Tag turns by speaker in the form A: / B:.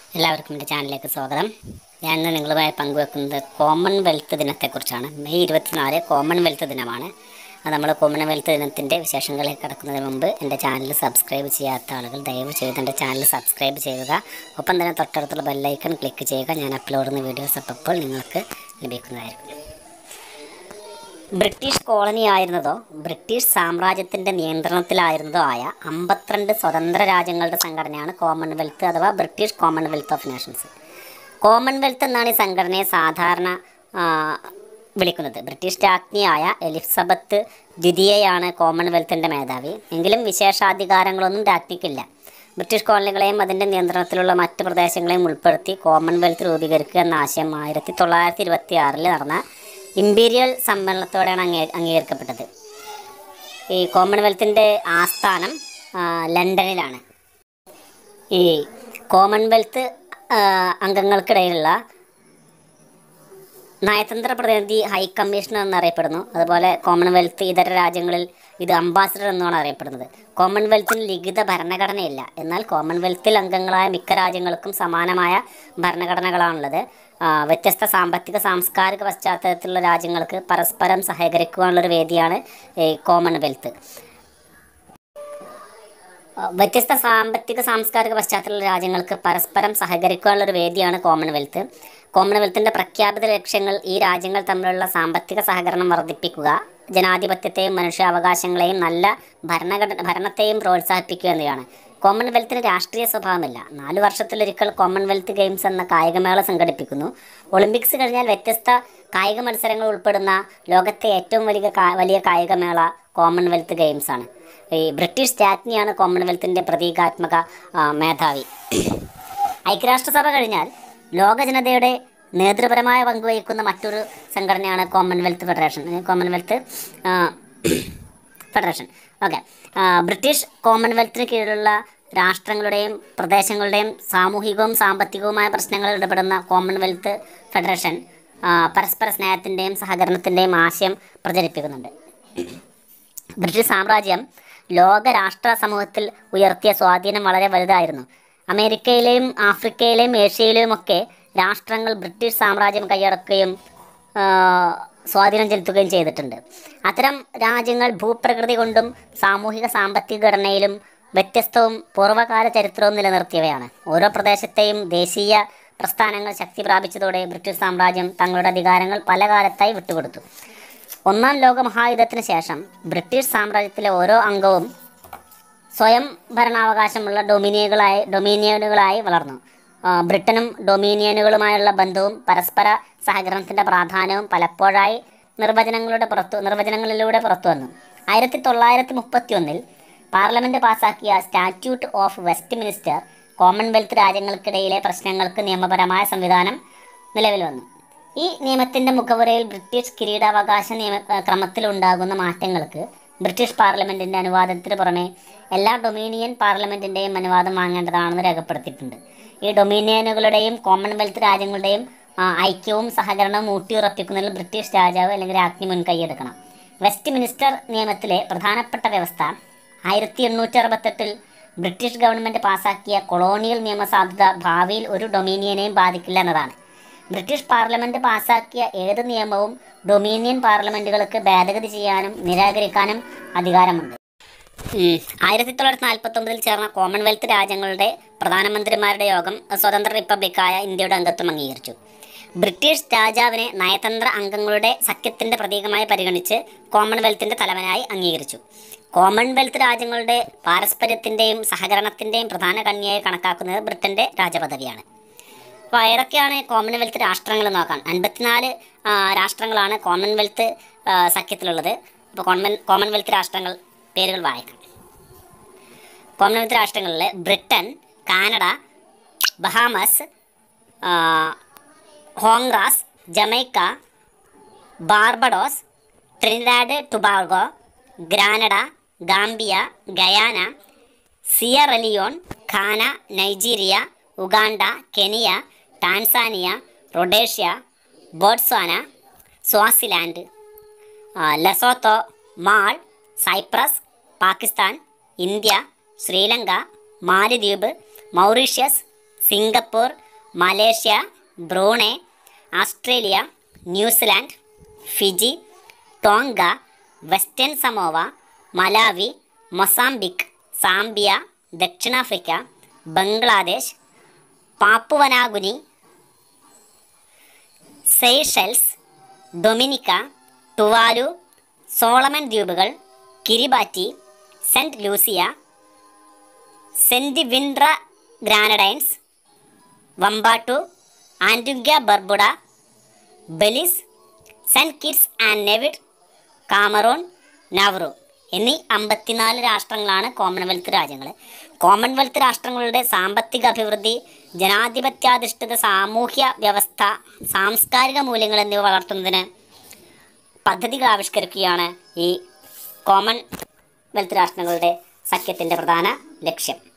A: എല്ലാവർക്കും എൻ്റെ ചാനലിലേക്ക് സ്വാഗതം ഞാൻ ഇന്ന് നിങ്ങളുമായി പങ്കുവെക്കുന്നത് കോമൺവെൽത്ത് ദിനത്തെക്കുറിച്ചാണ് മെയ് ഇരുപത്തിനാല് കോമൺവെൽത്ത് ദിനമാണ് അത് നമ്മൾ കോമൺവെൽത്ത് ദിനത്തിൻ്റെ വിശേഷങ്ങളിലേക്ക് കടക്കുന്നതിന് മുമ്പ് എൻ്റെ ചാനൽ സബ്സ്ക്രൈബ് ചെയ്യാത്ത ആളുകൾ ദയവ് ചെയ്ത് എൻ്റെ ചാനൽ സബ്സ്ക്രൈബ് ചെയ്യുക ഒപ്പം തന്നെ തൊട്ടടുത്തുള്ള ബെല്ലൈക്കൺ ക്ലിക്ക് ചെയ്യുക ഞാൻ അപ്ലോഡ് ചെയ്യുന്ന വീഡിയോസ് അപ്പോൾ നിങ്ങൾക്ക് ലഭിക്കുന്നതായിരിക്കും ബ്രിട്ടീഷ് കോളനി ആയിരുന്നതോ ബ്രിട്ടീഷ് സാമ്രാജ്യത്തിൻ്റെ നിയന്ത്രണത്തിലായിരുന്നതോ ആയ അമ്പത്തിരണ്ട് സ്വതന്ത്ര രാജ്യങ്ങളുടെ സംഘടനയാണ് കോമൺവെൽത്ത് അഥവാ British Commonwealth of Nations Commonwealth എന്നാണ് ഈ സംഘടനയെ സാധാരണ ആ, വിളിക്കുന്നത് ബ്രിട്ടീഷ് രാജ്ഞിയായ എലിസബത്ത് ദ്വിതീയയാണ് കോമൺവെൽത്തിൻ്റെ മേധാവി എങ്കിലും വിശേഷാധികാരങ്ങളൊന്നും രാജ്ഞിക്കില്ല ബ്രിട്ടീഷ് കോളനികളെയും അതിൻ്റെ നിയന്ത്രണത്തിലുള്ള മറ്റ് പ്രദേശങ്ങളെയും ഉൾപ്പെടുത്തി കോമൺവെൽത്ത് രൂപീകരിക്കുക എന്ന ആശയം ആയിരത്തി തൊള്ളായിരത്തി ഇരുപത്തി ആറിൽ നടന്ന ഇമ്പീരിയൽ സമ്മേളനത്തോടെയാണ് അംഗീ അംഗീകരിക്കപ്പെട്ടത് ഈ കോമൺവെൽത്തിൻ്റെ ആസ്ഥാനം ആ, ലണ്ടനിലാണ് ഈ കോമൺവെൽത്ത് ആ, അംഗങ്ങൾക്കിടയിലുള്ള നയതന്ത്ര പ്രതിനിധി ഹൈ കമ്മീഷണർ എന്നറിയപ്പെടുന്നു അതുപോലെ കോമൺവെൽത്ത് ഇതര രാജ്യങ്ങളിൽ ഇത് അംബാസിഡർ എന്നാണ് അറിയപ്പെടുന്നത് കോമൺവെൽത്തിന് ലിഖിത ഭരണഘടനയില്ല എന്നാൽ കോമൺവെൽത്തിൽ അംഗങ്ങളായ മിക്ക രാജ്യങ്ങൾക്കും സമാനമായ ഭരണഘടനകളാണുള്ളത് ആ, വ്യത്യസ്ത സാമ്പത്തിക സാംസ്കാരിക പശ്ചാത്തലത്തിലുള്ള രാജ്യങ്ങൾക്ക് പരസ്പരം സഹകരിക്കുവാനുള്ളൊരു വേദിയാണ് ഈ കോമൺവെൽത്ത് വ്യത്യസ്ത സാമ്പത്തിക സാംസ്കാരിക പശ്ചാത്തലമുള്ള രാജ്യങ്ങൾക്ക് പരസ്പരം സഹകരിക്കാനുള്ള ഒരു വേദിയാണ് കോമൺവെൽത്ത് കോമൺവെൽത്തിന്റെ പ്രഖ്യാപിത ലക്ഷ്യങ്ങൾ ഈ രാജ്യങ്ങൾ തമ്മിലുള്ള സാമ്പത്തിക സഹകരണം വർദ്ധിപ്പിക്കുക ജനാധിപത്യത്തെയും മനുഷ്യാവകാശങ്ങളെയും നല്ല ഭരണഘടന ഭരണത്തെയും പ്രോത്സാഹിപ്പിക്കുക എന്നിവയാണ് കോമൺവെൽത്തിന് രാഷ്ട്രീയ സ്വഭാവമില്ല നാല് വർഷത്തിലൊരിക്കൽ കോമൺവെൽത്ത് ഗെയിംസ് എന്ന കായികമേള സംഘടിപ്പിക്കുന്നു ഒളിമ്പിക്സ് കഴിഞ്ഞാൽ വ്യത്യസ്ത കായിക മത്സരങ്ങൾ ഉൾപ്പെടുന്ന ലോകത്തെ ഏറ്റവും വലിയ കാ- വലിയ കായികമേള കോമൺവെൽത്ത് ഗെയിംസ് ആണ് ഈ ബ്രിട്ടീഷ് രാജ്ഞിയാണ് കോമൺവെൽത്തിൻ്റെ പ്രതീകാത്മക ആ, മേധാവി ഐക്യരാഷ്ട്രസഭ കഴിഞ്ഞാൽ ലോക ജനതയുടെ നേതൃപരമായ പങ്കുവഹിക്കുന്ന മറ്റൊരു സംഘടനയാണ് കോമൺവെൽത്ത് ഫെഡറേഷൻ ഏ, കോമൺവെൽത്ത് ആ, ഫെഡറേഷൻ ഓക്കെ ബ്രിട്ടീഷ് കോമൺവെൽത്തിന് കീഴിലുള്ള രാഷ്ട്രങ്ങളുടെയും പ്രദേശങ്ങളുടെയും സാമൂഹികവും സാമ്പത്തികവുമായ പ്രശ്നങ്ങളിൽ ഇടപെടുന്ന കോമൺവെൽത്ത് ഫെഡറേഷൻ ആ, പരസ്പര സ്നേഹത്തിൻ്റെയും സഹകരണത്തിൻ്റെയും ആശയം പ്രചരിപ്പിക്കുന്നുണ്ട് ബ്രിട്ടീഷ് സാമ്രാജ്യം ലോക രാഷ്ട്ര സമൂഹത്തിൽ ഉയർത്തിയ സ്വാധീനം വളരെ വലുതായിരുന്നു അമേരിക്കയിലെയും ആഫ്രിക്കയിലെയും ഏഷ്യയിലെയും ഒക്കെ രാഷ്ട്രങ്ങൾ ബ്രിട്ടീഷ് സാമ്രാജ്യം കൈയടക്കുകയും ആ, സ്വാധീനം ചെലുത്തുകയും ചെയ്തിട്ടുണ്ട് അത്തരം രാജ്യങ്ങൾ ഭൂപ്രകൃതി കൊണ്ടും സാമൂഹിക സാമ്പത്തിക ഘടനയിലും വ്യത്യസ്തവും പൂർവ്വകാല ചരിത്രവും നിലനിർത്തിയവയാണ് ഓരോ പ്രദേശത്തെയും ദേശീയ പ്രസ്ഥാനങ്ങൾ ശക്തി പ്രാപിച്ചതോടെ ബ്രിട്ടീഷ് സാമ്രാജ്യം തങ്ങളുടെ അധികാരങ്ങൾ പല കാലത്തായി വിട്ടുകൊടുത്തു ഒന്നാം ലോക മഹായുദ്ധത്തിന് ശേഷം ബ്രിട്ടീഷ് സാമ്രാജ്യത്തിലെ ഓരോ അംഗവും സ്വയം ഭരണാവകാശമുള്ള ഡൊമിനിയകളായി ഡൊമീനിയനുകളായി വളർന്നു ആ, ബ്രിട്ടനും ഡൊമീനിയനുകളുമായുള്ള ബന്ധവും പരസ്പര സഹകരണത്തിൻ്റെ പ്രാധാന്യവും പലപ്പോഴായി നിർവചനങ്ങളുടെ പുറത്തു നിർവചനങ്ങളിലൂടെ പുറത്തു വന്നു ആയിരത്തി തൊള്ളായിരത്തി മുപ്പത്തി ഒന്നിൽ പാർലമെൻറ്റ് പാസാക്കിയ statute of Westminster Commonwealth രാജ്യങ്ങൾക്കിടയിലെ പ്രശ്നങ്ങൾക്ക് നിയമപരമായ സംവിധാനം നിലവിൽ വന്നു ഈ നിയമത്തിൻ്റെ മുഖവുരയിൽ ബ്രിട്ടീഷ് കിരീടാവകാശ നിയമ ഏഹ് ക്രമത്തിലുണ്ടാകുന്ന മാറ്റങ്ങൾക്ക് ബ്രിട്ടീഷ് പാർലമെൻറ്റിൻ്റെ അനുവാദത്തിന് പുറമെ എല്ലാ ഡൊമീനിയൻ പാർലമെൻറ്റിൻ്റെയും അനുവാദം വാങ്ങേണ്ടതാണെന്ന് രേഖപ്പെടുത്തിയിട്ടുണ്ട് ഈ ഡൊമീനിയനുകളുടെയും കോമൺവെൽത്ത് രാജ്യങ്ങളുടെയും ആ, ഐക്യവും സഹകരണവും ഊട്ടിയുറപ്പിക്കുന്നതിൽ ബ്രിട്ടീഷ് രാജാവ് അല്ലെങ്കിൽ രാജ്ഞി മുൻകൈയെടുക്കണം വെസ്റ്റ് മിനിസ്റ്റർ നിയമത്തിലെ പ്രധാനപ്പെട്ട വ്യവസ്ഥ ആയിരത്തി എണ്ണൂറ്റി അറുപത്തെട്ടിൽ ബ്രിട്ടീഷ് ഗവൺമെൻറ് പാസാക്കിയ കൊളോണിയൽ നിയമസാധുത ഭാവിയിൽ ഒരു ഡൊമീനിയനെയും ബാധിക്കില്ല എന്നതാണ് ബ്രിട്ടീഷ് പാർലമെന്റ് പാസാക്കിയ ഏത് നിയമവും ഡൊമീനിയൻ പാർലമെന്റുകൾക്ക് ഭേദഗതി ചെയ്യാനും നിരാകരിക്കാനും അധികാരമുണ്ട് ആയിരത്തി തൊള്ളായിരത്തി നാൽപ്പത്തി ഒമ്പതിൽ ചേർന്ന കോമൺവെൽത്ത് രാജ്യങ്ങളുടെ പ്രധാനമന്ത്രിമാരുടെ യോഗം സ്വതന്ത്ര റിപ്പബ്ലിക്കായ ഇന്ത്യയുടെ അംഗത്വം അംഗീകരിച്ചു ബ്രിട്ടീഷ് രാജാവിനെ നയതന്ത്ര അംഗങ്ങളുടെ സഖ്യത്തിന്റെ പ്രതീകമായി പരിഗണിച്ച് കോമൺവെൽത്തിന്റെ തലവനായി അംഗീകരിച്ചു കോമൺവെൽത്ത് രാജ്യങ്ങളുടെ പാരസ്പര്യത്തിന്റെയും സഹകരണത്തിന്റെയും പ്രധാന കണ്ണിയായി കണക്കാക്കുന്നത് ബ്രിട്ടന്റെ രാജപദവിയാണ് അപ്പോൾ ഏതൊക്കെയാണ് കോമൺവെൽത്ത് രാഷ്ട്രങ്ങൾ എന്ന് നോക്കാം അൻപത്തിനാല് ആ, രാഷ്ട്രങ്ങളാണ് കോമൺവെൽത്ത് ആ, സഖ്യത്തിലുള്ളത് അപ്പോൾ കോമൺ കോമൺവെൽത്ത് രാഷ്ട്രങ്ങൾ പേരുകൾ വായിക്കാം കോമൺവെൽത്ത് രാഷ്ട്രങ്ങളിൽ ബ്രിട്ടൻ കാനഡ ബഹാമസ് ആ, Honduras Jamaica Barbados Trinidad Tobago Grenada Gambia Guyana Sierra Leone Ghana Nigeria Uganda Kenya Tanzania Rhodesia Botswana Swaziland ആ, Lesotho Malta Cyprus Pakistan India Sri Lanka മാലിദ്വീപ് Mauritius Singapore Malaysia Brunei Australia New Zealand Fiji Tonga Western Samoa Malawi Mozambique Zambia ദക്ഷിണാഫ്രിക്ക Bangladesh Papua New Guinea Seychelles Dominica Tuvalu Solomon ദ്വീപുകൾ Kiribati Saint Lucia Saint വിൻഡ്ര Grenadines വമ്പാട്ടു Antigua Barbuda Belize Saint Kitts and നെവിഡ് Cameroon Nauru എന്നീ അമ്പത്തിനാല് രാഷ്ട്രങ്ങളാണ് Commonwealth രാജ്യങ്ങൾ Commonwealth രാഷ്ട്രങ്ങളുടെ സാമ്പത്തിക അഭിവൃദ്ധി ജനാധിപത്യാധിഷ്ഠിത സാമൂഹ്യ വ്യവസ്ഥ സാംസ്കാരിക മൂല്യങ്ങൾ എന്നിവ വളർത്തുന്നതിന് പദ്ധതികൾ ആവിഷ്കരിക്കുകയാണ് ഈ കോമൺവെൽത്ത് രാഷ്ട്രങ്ങളുടെ സഖ്യത്തിൻ്റെ പ്രധാന ലക്ഷ്യം